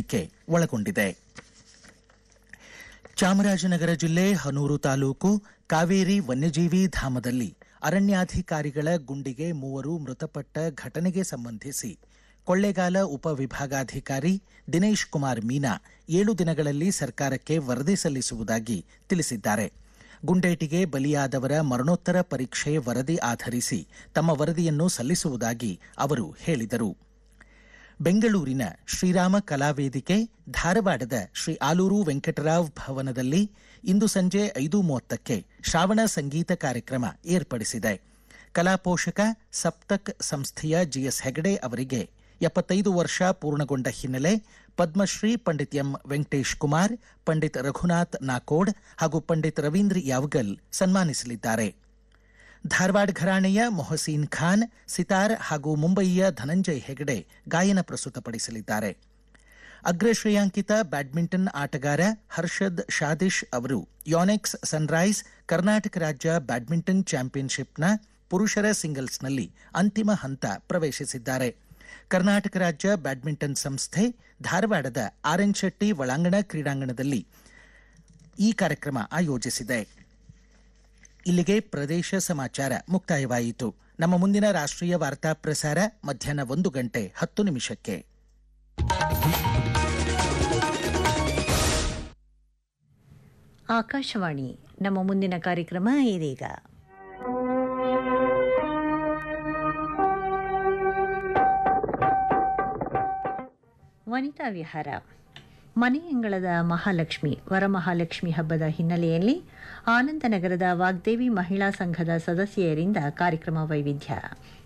ಎಣಿಕೆ ಒಳಗೊಂಡಿದೆ ಚಾಮರಾಜನಗರ ಜಿಲ್ಲೆ ಹನೂರು ತಾಲೂಕು ಕಾವೇರಿ ವನ್ಯಜೀವಿ ಧಾಮದಲ್ಲಿ ಅರಣ್ಯಾಧಿಕಾರಿಗಳ ಗುಂಡಿಗೆ ಮೂವರು ಮೃತಪಟ್ಟ ಘಟನೆಗೆ ಸಂಬಂಧಿಸಿ ಕೊಳ್ಳೇಗಾಲ ಉಪವಿಭಾಗಾಧಿಕಾರಿ ದಿನೇಶ್ ಕುಮಾರ್ ಮೀನಾ ಏಳು ದಿನಗಳಲ್ಲಿ ಸರ್ಕಾರಕ್ಕೆ ವರದಿ ಸಲ್ಲಿಸುವುದಾಗಿ ತಿಳಿಸಿದ್ದಾರೆ ಗುಂಡೇಟಿಗೆ ಬಲಿಯಾದವರ ಮರಣೋತ್ತರ ಪರೀಕ್ಷೆ ವರದಿ ಆಧರಿಸಿ ತಮ್ಮ ವರದಿಯನ್ನು ಸಲ್ಲಿಸುವುದಾಗಿ ಅವರು ಹೇಳಿದರು ಬೆಂಗಳೂರಿನ ಶ್ರೀರಾಮ ಕಲಾವೇದಿಕೆ ಧಾರವಾಡದ ಶ್ರೀ ಆಲೂರು ವೆಂಕಟರಾವ್ ಭವನದಲ್ಲಿ ಇಂದು ಸಂಜೆ ಐದು ಮೂವತ್ತಕ್ಕೆ ಶ್ರಾವಣ ಸಂಗೀತ ಕಾರ್ಯಕ್ರಮ ಏರ್ಪಡಿಸಿದೆ ಕಲಾಪೋಷಕ ಸಪ್ತಕ್ ಸಂಸ್ಥೆಯ ಜಿಎಸ್ ಹೆಗಡೆ ಅವರಿಗೆ ಎಪ್ಪತ್ತೈದು ವರ್ಷ ಪೂರ್ಣಗೊಂಡ ಹಿನ್ನೆಲೆ ಪದ್ಮಶ್ರೀ ಪಂಡಿತ್ ಎಂ ವೆಂಕಟೇಶ್ ಕುಮಾರ್ ಪಂಡಿತ್ ರಘುನಾಥ್ ನಾಕೋಡ್ ಹಾಗೂ ಪಂಡಿತ್ ರವೀಂದ್ರ ಯಾವಗಲ್ ಸನ್ಮಾನಿಸಲಿದ್ದಾರೆ ಧಾರವಾಡ ಘರಾಣೆಯ ಮೊಹಸೀನ್ ಖಾನ್ ಸಿತಾರ್ ಹಾಗೂ ಮುಂಬಯಿಯ ಧನಂಜಯ್ ಹೆಗಡೆ ಗಾಯನ ಪ್ರಸ್ತುತಪಡಿಸಲಿದ್ದಾರೆ ಅಗ್ರ ಶ್ರೇಯಾಂಕಿತ ಬ್ಯಾಡ್ಮಿಂಟನ್ ಆಟಗಾರ ಹರ್ಷದ್ ಶಾದಿಶ್ ಅವರು ಯೋನೆಕ್ಸ್ ಸನ್ರೈಸ್ ಕರ್ನಾಟಕ ರಾಜ್ಯ ಬ್ಯಾಡ್ಮಿಂಟನ್ ಚಾಂಪಿಯನ್ಶಿಪ್ನ ಪುರುಷರ ಸಿಂಗಲ್ಸ್ನಲ್ಲಿ ಅಂತಿಮ ಹಂತ ಪ್ರವೇಶಿಸಿದ್ದಾರೆ ಕರ್ನಾಟಕ ರಾಜ್ಯ ಬ್ಯಾಡ್ಮಿಂಟನ್ ಸಂಸ್ಥೆ ಧಾರವಾಡದ ಆರ್ ಎನ್ ಶೆಟ್ಟಿ ಒಳಾಂಗಣ ಕ್ರೀಡಾಂಗಣದಲ್ಲಿ ಈ ಕಾರ್ಯಕ್ರಮ ಆಯೋಜಿಸಿದೆ ಇಲ್ಲಿಗೆ ಪ್ರದೇಶ ಸಮಾಚಾರ ಮುಕ್ತಾಯವಾಯಿತು ನಮ್ಮ ಮುಂದಿನ ರಾಷ್ಟ್ರೀಯ ವಾರ್ತಾ ಪ್ರಸಾರ ಮಧ್ಯಾಹ್ನ ಒಂದು ಗಂಟೆ ಹತ್ತು ನಿಮಿಷಕ್ಕೆ ಆಕಾಶವಾಣಿ ನಮ್ಮ ಮುಂದಿನ ಕಾರ್ಯಕ್ರಮ ಇದೀಗ ವನಿತಾ ವಿಹಾರ ಮನೆಯಂಗಳದ ಮಹಾಲಕ್ಷ್ಮಿ ವರಮಹಾಲಕ್ಷ್ಮಿ ಹಬ್ಬದ ಹಿನ್ನೆಲೆಯಲ್ಲಿ ಆನಂದನಗರದ ವಾಗ್ದೇವಿ ಮಹಿಳಾ ಸಂಘದ ಸದಸ್ಯರಿಂದ ಕಾರ್ಯಕ್ರಮ ವೈವಿಧ್ಯ